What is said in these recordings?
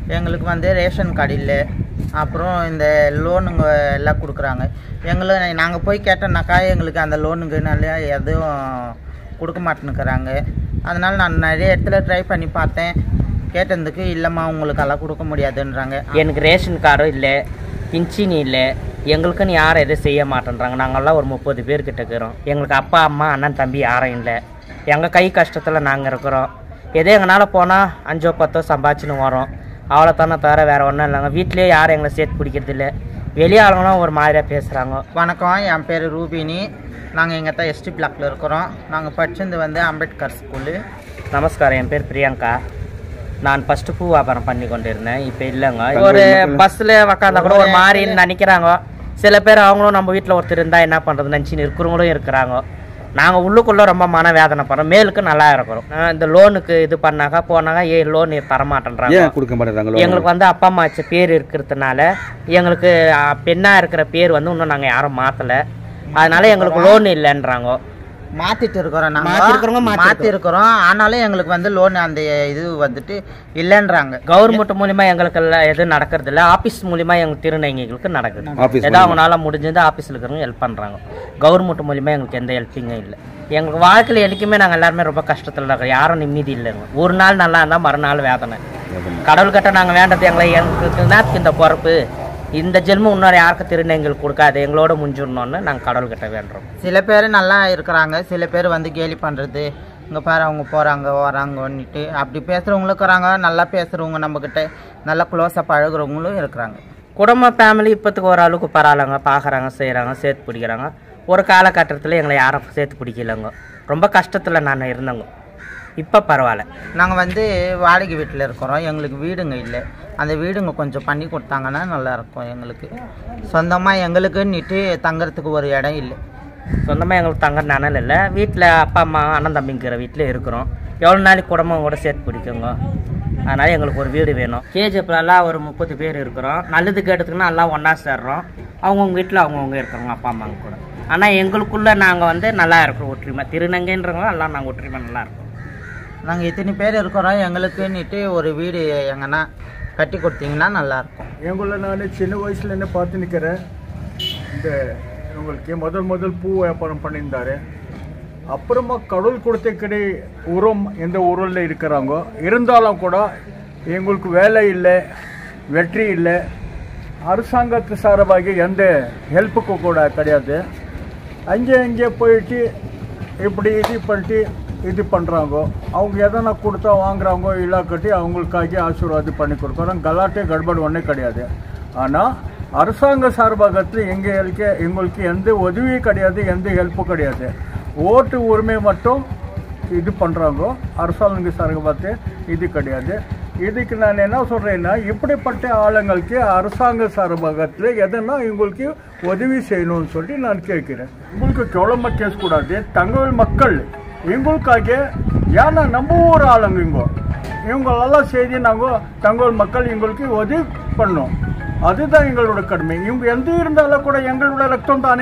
எங்களுக்கு வந்து ration card இல்லை அப்புறம் இந்த லோனுங்க எல்லாம் கொடுக்குறாங்க எங்களை நாங்கள் போய் கேட்டோம்னாக்கா எங்களுக்கு அந்த லோனுக்கு நல்லா எதுவும் கொடுக்க மாட்டேன்னுக்குறாங்க அதனால் நான் நிறைய இடத்துல ட்ரை பண்ணி பார்த்தேன் கேட்டதுக்கு இல்லைம்மா உங்களுக்கெல்லாம் கொடுக்க முடியாதுன்றாங்க எனக்கு ரேஷன் கார்டும் இல்லை பின்சினி இல்லை எங்களுக்குன்னு யாரும் எதுவும் செய்ய மாட்டேன்றாங்க நாங்கள்லாம் ஒரு முப்பது பேர் கிட்ட இருக்கிறோம் எங்களுக்கு அப்பா அம்மா அண்ணன் தம்பி யாரும் இல்லை எங்கள் கை கஷ்டத்தில் நாங்கள் இருக்கிறோம் எதோ எங்களால் போனால் அஞ்சோ பத்தோ சம்பாதிச்சுன்னு வரோம் அவ்வளோ தானே தவிர வேறு ஒன்றும் இல்லைங்க வீட்லேயே யாரும் எங்களை சேர்த்து பிடிக்கிறது இல்லை வெளியே ஆளுங்களும் ஒரு மாதிரியாக பேசுகிறாங்க வணக்கம் என் பேர் ரூபினி நாங்கள் எங்கள் தான் எஸ்டி பிளாக்ல இருக்கிறோம் நாங்கள் படிச்சது வந்து அம்பேத்கர் ஸ்கூலு நமஸ்காரம் என் பேர் பிரியங்கா நான் ஃபர்ஸ்ட் பூ வியாபாரம் பண்ணி கொண்டிருந்தேன் இப்போ இல்லைங்க ஒரு பஸ்ஸில் உக்காந்தா கூட ஒரு மாதிரி நினைக்கிறாங்க சில பேர் அவங்களும் நம்ம வீட்டில் ஒருத்தர் இருந்தால் என்ன பண்ணுறது நினச்சின்னு இருக்கிறவங்களும் இருக்கிறாங்க நாங்கள் உள்ளுக்குள்ளே ரொம்ப மன வேதனை படுறோம் மேலுக்கு நல்லா இருக்கிறோம் ஆஹ் இந்த லோனுக்கு இது பண்ணாக்கா போனாக்கா ஏ லோன் தரமாட்டேன்றாங்க ஏன் கொடுக்க மாட்டேறாங்களோ எங்களுக்கு வந்து அப்பா அம்மா வச்ச பேர் இருக்கிறதுனால எங்களுக்கு பெண்ணாக இருக்கிற பேர் வந்து இன்னும் நாங்கள் யாரும் மாற்றலை அதனால எங்களுக்கு லோன் இல்லைன்றாங்க மாத்திட்டு இருக்கிறோம் மாத்திருக்கிறவங்க நாங்கள் மாத்திருக்கிறோம். மாத்தி இருக்கிறோம் ஆனாலும் எங்களுக்கு வந்து லோன் அந்த இது வந்துட்டு இல்லைன்றாங்க கவர்மெண்ட் மூலியமா எங்களுக்கு எல்லாம் எதுவும் நடக்கிறது இல்ல ஆபீஸ் மூலியமா எங்க திருநங்கைகளுக்கு நடக்குது ஆபீஸ் ஏதோ அவங்களால முடிஞ்சது ஆபீஸ்ல இருக்கிறவங்க ஹெல்ப் பண்றாங்க கவர்மெண்ட் மூலியமா எங்களுக்கு எந்த ஹெல்ப்பிங்கும் இல்லை எங்களுக்கு வாழ்க்கையில என்னைக்குமே நாங்க எல்லாருமே ரொம்ப கஷ்டத்துல இருக்கோம் யாரும் நிம்மதி இல்லைங்க ஒரு நாள் நல்லா இருந்தா மறுநாள் வேதனை கடவுள் கிட்ட நாங்க வேண்டது எங்களை எங்களுக்கு என்னத்துக்கு இந்த பொறுப்பு இந்த ஜென்மம் இன்னொரு யாருக்கும் திருநங்கைகளுக்கு கொடுக்காது எங்களோட முடிஞ்சிடணும்னு நாங்க கடவுள் கிட்ட வேண்டுறோம் சில பேர் நல்லா இருக்கிறாங்க சில பேர் வந்து கேலி பண்ணுறது இங்கே பாரு அவங்க போகிறாங்க வராங்கன்னுட்டு அப்படி பேசுகிறவங்களும் இருக்கிறாங்க நல்லா பேசுகிறவங்க நம்மக்கிட்ட நல்லா க்ளோஸாக பழகுறவங்களும் இருக்கிறாங்க குடும்ப ஃபேமிலி இப்போத்துக்கு ஓரளவுக்கு பரவாயில்லங்க பார்க்குறாங்க செய்கிறாங்க சேர்த்து பிடிக்கிறாங்க ஒரு காலகட்டத்தில் எங்களை யாரும் சேர்த்து பிடிக்கலங்க ரொம்ப கஷ்டத்தில் நான் இருந்தேங்க இப்போ பரவாயில்ல நாங்கள் வந்து வாடகை வீட்டில் இருக்கிறோம் எங்களுக்கு வீடுங்க இல்லை அந்த வீடுங்க கொஞ்சம் பண்ணி கொடுத்தாங்கன்னா நல்லா இருக்கும் எங்களுக்கு சொந்தமாக எங்களுக்குன்னுட்டு தங்கறதுக்கு ஒரு இடம் இல்லை சொந்தமாக எங்களுக்கு தங்குற நிழல் இல்லை வீட்டில் அப்பா அம்மா அண்ணன் தம்பிங்கிற வீட்டில் இருக்கிறோம் எவ்வளோ நாளைக்கு குடும்பம் கூட சேர்த்து பிடிக்குங்க அதனால் எங்களுக்கு ஒரு வீடு வேணும் கேஜிஎஃப்லாம் ஒரு முப்பது பேர் இருக்கிறோம் நல்லது கேட்டதுக்குன்னா எல்லாம் ஒன்றா சேர்றோம் அவங்கவுங்க வீட்டில் அவங்கவுங்க இருக்கிறோங்க அப்பா அம்மாங்க கூட ஆனால் எங்களுக்குள்ளே நாங்கள் வந்து நல்லா இருக்கிறோம் ஒற்றுமை திருநங்கைன்றவங்க எல்லாம் நாங்கள் ஒற்றுமை நல்லா இருக்கோம் நாங்கள் இத்தனை பேர் இருக்கிறோம் எங்களுக்குன்னுட்டு ஒரு வீடு எங்கன்னா கட்டி கொடுத்தீங்கன்னா நல்லாயிருக்கும் எங்களை நான் சின்ன வயசுலேருந்து பார்த்து நிற்கிறேன் இந்த உங்களுக்கு முதல் முதல் பூ வியாபாரம் பண்ணியிருந்தாரு அப்புறமா கடவுள் கொடுத்த கிடை உரம் எந்த ஊரில் இருக்கிறாங்க இருந்தாலும் கூட எங்களுக்கு வேலை இல்லை வெற்றி இல்லை அரசாங்கத்து சார்பாக எந்த ஹெல்ப்புக்கு கூட கிடையாது அங்கே அங்கே போயிட்டு இப்படி இது பண்ணிட்டு இது பண்ணுறாங்க அவங்க எதனா கொடுத்தா வாங்குறாங்க இல்லை கட்டி அவங்களுக்காக ஆசீர்வாதம் பண்ணி கொடுக்குறோம் கலாட்டே கட்படு ஒன்றே கிடையாது ஆனால் அரசாங்க சார்பாகத்தில் எங்களுக்கு எங்களுக்கு எந்த உதவியும் கிடையாது எந்த ஹெல்ப்பும் கிடையாது ஓட்டு உரிமை மட்டும் இது பண்ணுறாங்க அரசாங்க சார்பாகத்து இது கிடையாது இதுக்கு நான் என்ன சொல்கிறேன்னா இப்படிப்பட்ட ஆளுங்களுக்கு அரசாங்க சார்பாகத்தில் எதனா இவங்களுக்கு உதவி செய்யணும்னு சொல்லி நான் கேட்கிறேன் உங்களுக்கு கேவலமாக கேட்கக்கூடாது தங்கள் மக்கள் எங்களுக்காக ஏன்னா நம்ம ஊர் ஆளுங்க இங்கோ இவங்களெல்லாம் செய்து நாங்கள் தங்கள் மக்கள் எங்களுக்கு உதவி பண்ணோம் அதுதான் எங்களோட கடமை இவங்க எந்த இருந்தாலும் கூட எங்களோட ரத்தம் தானே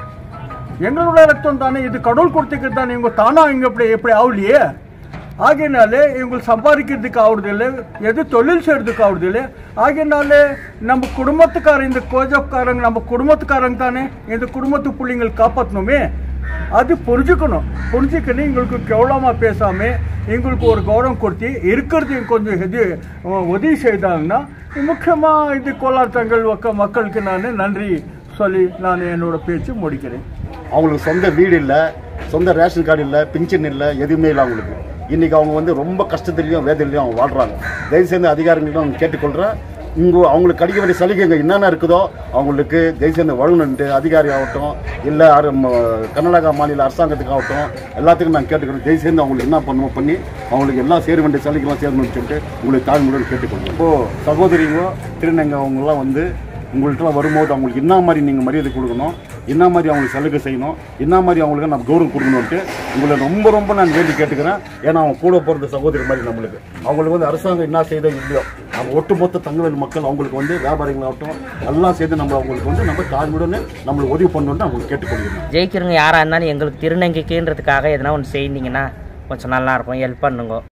எங்களோட ரத்தம் தானே இது கடவுள் கொடுத்துக்கு தானே இவங்க தானா இங்க இப்படி எப்படி ஆகலையே ஆகையினாலே இவங்க சம்பாதிக்கிறதுக்கு ஆகுறதில்ல எது தொழில் செய்யறதுக்கு ஆகுறதில்ல ஆகையினாலே நம்ம குடும்பத்துக்காரங்க இந்த கோஜப்காரங்க நம்ம குடும்பத்துக்காரங்க தானே இந்த குடும்பத்து பிள்ளைங்களை காப்பாற்றணுமே அது புரிஞ்சுக்கணும் புரிஞ்சுக்கணும் எங்களுக்கு கேவலமா பேசாம எங்களுக்கு ஒரு கௌரவம் கொடுத்து இருக்கிறது கொஞ்சம் இது அஹ், உதவி செய்தாங்கன்னா முக்கியமா இது கோலார் தங்கள் மக்களுக்கு நான் நன்றி சொல்லி நான் என்னோட பேச்சு முடிக்கிறேன் அவங்களுக்கு சொந்த வீடு இல்லை சொந்த ரேஷன் கார்டு இல்லை பென்ஷன் இல்லை எதுவுமே இல்லை அவங்களுக்கு இன்னைக்கு அவங்க வந்து ரொம்ப கஷ்டத்துலையும் வேதனையிலையும் அவங்க வாழ்றாங்க தயவு செய்து அதிகாரிகளிடம் அவங்க கேட்டுக்கொள்கிறேன் இங்கே அவங்களுக்கு கிடைக்க வேண்டிய சலுகைங்க என்னென்ன இருக்குதோ அவங்களுக்கு தயவு செய்து வழங்கணுன்ட்டு அதிகாரி ஆகட்டும் இல்லை கர்நாடகா மாநில அரசாங்கத்துக்கு ஆகட்டும் எல்லாத்துக்கும் நான் கேட்டுக்கிறேன் தயவு செய்து அவங்களுக்கு என்ன பண்ணுவோம் பண்ணி அவங்களுக்கு எல்லாம் சேர வேண்டிய சலுகைலாம் சேரணும்னு சொல்லிட்டு உங்களுக்கு தாழ்மையுடன் கேட்டுக்கொள்கிறேன் இப்போது சகோதரிங்க திருநங்கை அவங்கெல்லாம் வந்து உங்கள்கிட்ட வரும்போது அவங்களுக்கு என்ன மாதிரி நீங்கள் மரியாதை கொடுக்கணும் என்ன மாதிரி அவங்களுக்கு சலுகை செய்யணும் என்ன மாதிரி அவங்களுக்கு நம்ம கௌரவம் கொடுக்கணும்ட்டு உங்களை ரொம்ப ரொம்ப நான் வேண்டி கேட்டுக்கிறேன் ஏன்னா அவங்க கூட போகிறது சகோதரி மாதிரி நம்மளுக்கு அவங்களுக்கு வந்து அரசாங்கம் என்ன செய்தோ இல்லையோ நம்ம ஒட்டுமொத்த தங்கவேல் மக்கள் அவங்களுக்கு வந்து வியாபாரிகளாகட்டும் எல்லாம் சேர்ந்து நம்ம அவங்களுக்கு வந்து நம்ம தாழ்மையுடன் நம்மளுக்கு உதவி பண்ணணும்னு அவங்களுக்கு கேட்டுக்கொள்கிறோம் ஜெயிக்கிறவங்க யாராக இருந்தாலும் எங்களுக்கு திருநங்கைக்குன்றதுக்காக எதனா ஒன்று செய்தீங்கன்னா கொஞ்சம் நல்லா இருக்கும் ஹெல்ப் பண்ணுங்க